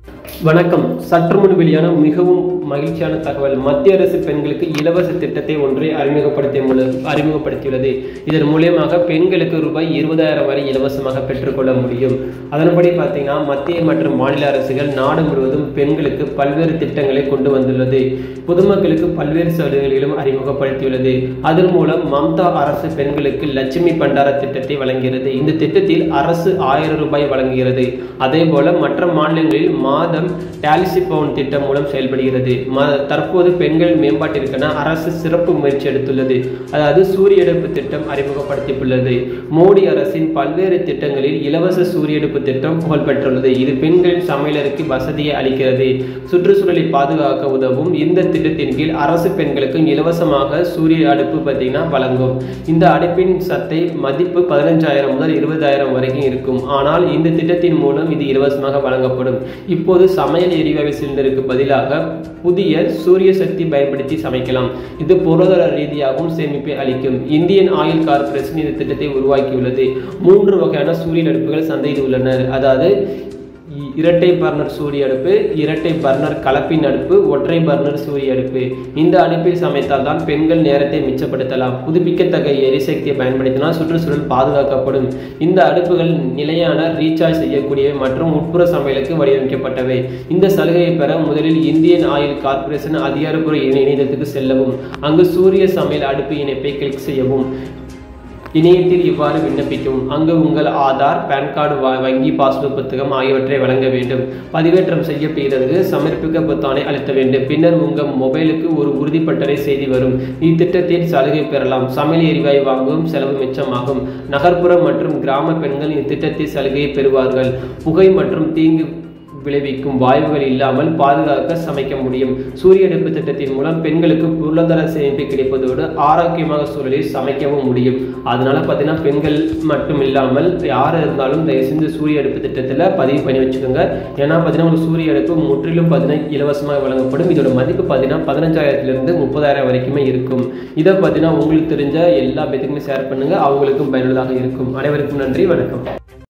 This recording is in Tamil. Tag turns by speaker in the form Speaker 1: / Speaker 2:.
Speaker 1: வணக்கம் சற்று முன் வெளியான மிகவும் மகிழ்ச்சியான தகவல் மத்திய அரசு பெண்களுக்கு இலவச திட்டத்தை ஒன்றை அறிமுகப்படுத்தியுள்ளது அறிமுகப்படுத்தியுள்ளது இதன் மூலியமாக பெண்களுக்கு ரூபாய் இருபதாயிரம் வரை இலவசமாக பெற்றுக்கொள்ள முடியும் அதன்படி பார்த்தீங்கன்னா மத்திய மற்றும் மாநில அரசுகள் நாடு முழுவதும் பெண்களுக்கு பல்வேறு திட்டங்களை கொண்டு வந்துள்ளது பொதுமக்களுக்கு பல்வேறு சலுகைகளும் அறிமுகப்படுத்தியுள்ளது அதன் மூலம் மம்தா அரசு பெண்களுக்கு லட்சுமி பண்டார திட்டத்தை வழங்குகிறது இந்த திட்டத்தில் அரசு ஆயிரம் ரூபாய் வழங்குகிறது அதே போல மற்ற மாநிலங்களில் மாதம் டாலிசி பவுன் திட்டம் மூலம் செயல்படுகிறது ம- தற்போது பெண்கள் மேம்பாட்டிற்கென அரசு சிறப்பு முயற்சி எடுத்துள்ளது அதாவது சூரிய எடுப்பு திட்டம் அறிமுகப்படுத்தியுள்ளது மோடி அரசின் பல்வேறு திட்டங்களில் இலவச சூரிய எடுப்பு திட்டம் புகழ்பெற்றுள்ளது இது பெண்களின் சமையலருக்கு வசதியை அளிக்கிறது சுற்றுச்சூழலை பாதுகாக்க உதவும் இந்த திட்டத்தின் கீழ் அரசு பெண்களுக்கு இலவசமாக சூரிய அடுப்பு பார்த்தீங்கன்னா வழங்கும் இந்த அடுப்பின் சத்தை மதிப்பு பதினஞ்சாயிரம் முதல் இருபதாயிரம் வரைக்கும் இருக்கும் ஆனால் இந்த திட்டத்தின் மூலம் இது இலவசமாக வழங்கப்படும் இப்போது சமையல் எரிவாயு சிலிண்டருக்கு பதிலாக புதிய சூரிய சக்தி பயன்படுத்தி சமைக்கலாம் இது பொருளாதார ரீதியாகவும் சேமிப்பை அளிக்கும் இந்தியன் ஆயில் கார்ப்பரேஷன் இந்த திட்டத்தை உருவாக்கியுள்ளது மூன்று வகையான சூரிய அடுப்புகள் சந்தையில் உள்ளனர் அதாவது இ- இரட்டை பர்னர் சூரிய அடுப்பு இரட்டை பர்னர் கலப்பின் அடுப்பு ஒற்றை பர்னர் சூரிய அடுப்பு இந்த அடுப்பில் சமைத்தால் தான் பெண்கள் நேரத்தை மிச்சப்படுத்தலாம் புதுப்பிக்கத்தக்க எரிசக்தியை பயன்படுத்தினால் சுற்றுச்சூழல் பாதுகாக்கப்படும் இந்த அடுப்புகள் நிலையான ரீசார்ஜ் செய்யக்கூடியவை மற்றும் உட்புற சமையலுக்கு வடிவமைக்கப்பட்டவை இந்த சலுகையை பெற முதலில் இந்தியன் ஆயில் கார்ப்பரேஷன் அதிகாரப்பூர்வ இணை- இணையதளத்துக்கு செல்லவும் அங்கு சூரிய சமையல் அடுப்பு இணைப்பை கிளிக் செய்யவும் இணையத்தில் இவ்வாறு விண்ணப்பிக்கவும் அங்கு உங்கள் ஆதார் பான் கார்டு வ- வங்கி பாஸ்புக் புத்தகம் ஆகியவற்றை வழங்க வேண்டும் பதிவேற்றம் செய்ய பிறகு சமர்ப்பிக்க பொத்தானை அழுத்த வேண்டும் பின்னர் உங்கள் மொபைலுக்கு ஒரு உறுதிப்பட்டறை செய்தி வரும் இத்திட்டத்தில் சலுகை பெறலாம் சமையல் எரிவாயு வாங்கும் செலவு மிச்சமாகும் நகர்ப்புற மற்றும் கிராம பெண்கள் இத்திட்டத்தில் சலுகையை பெறுவார்கள் புகை மற்றும் தீங்கு விளைவிக்கும் வாயுகள் இல்லாமல் பாதுகாக்க சமைக்க முடியும் சூரிய அடுப்பு திட்டத்தின் மூலம் பெண்களுக்கு பொருளாதார சேமிப்பு கிடைப்பதோடு ஆரோக்கியமாக சூழலில் சமைக்கவும் முடியும் அதனால பார்த்தீங்கன்னா பெண்கள் மட்டும் இல்லாமல் யார் இருந்தாலும் தயவு செஞ்சு சூரிய அடுப்பு திட்டத்தில் பதிவு பண்ணி வச்சுக்கோங்க ஏன்னா பார்த்தீங்கன்னா உங்களுக்கு சூரிய அடுப்பு முற்றிலும் பார்த்தீங்கன்னா இலவசமாக வழங்கப்படும் இதோட மதிப்பு பார்த்தீங்கன்னா பதினஞ்சாயிரத்திலிருந்து முப்பதாயிரம் வரைக்குமே இருக்கும் இதை பார்த்தீங்கன்னா உங்களுக்கு தெரிஞ்ச எல்லா பேத்துக்குமே ஷேர் பண்ணுங்க அவங்களுக்கும் பயனுள்ளதாக இருக்கும் அனைவருக்கும் நன்றி வணக்கம்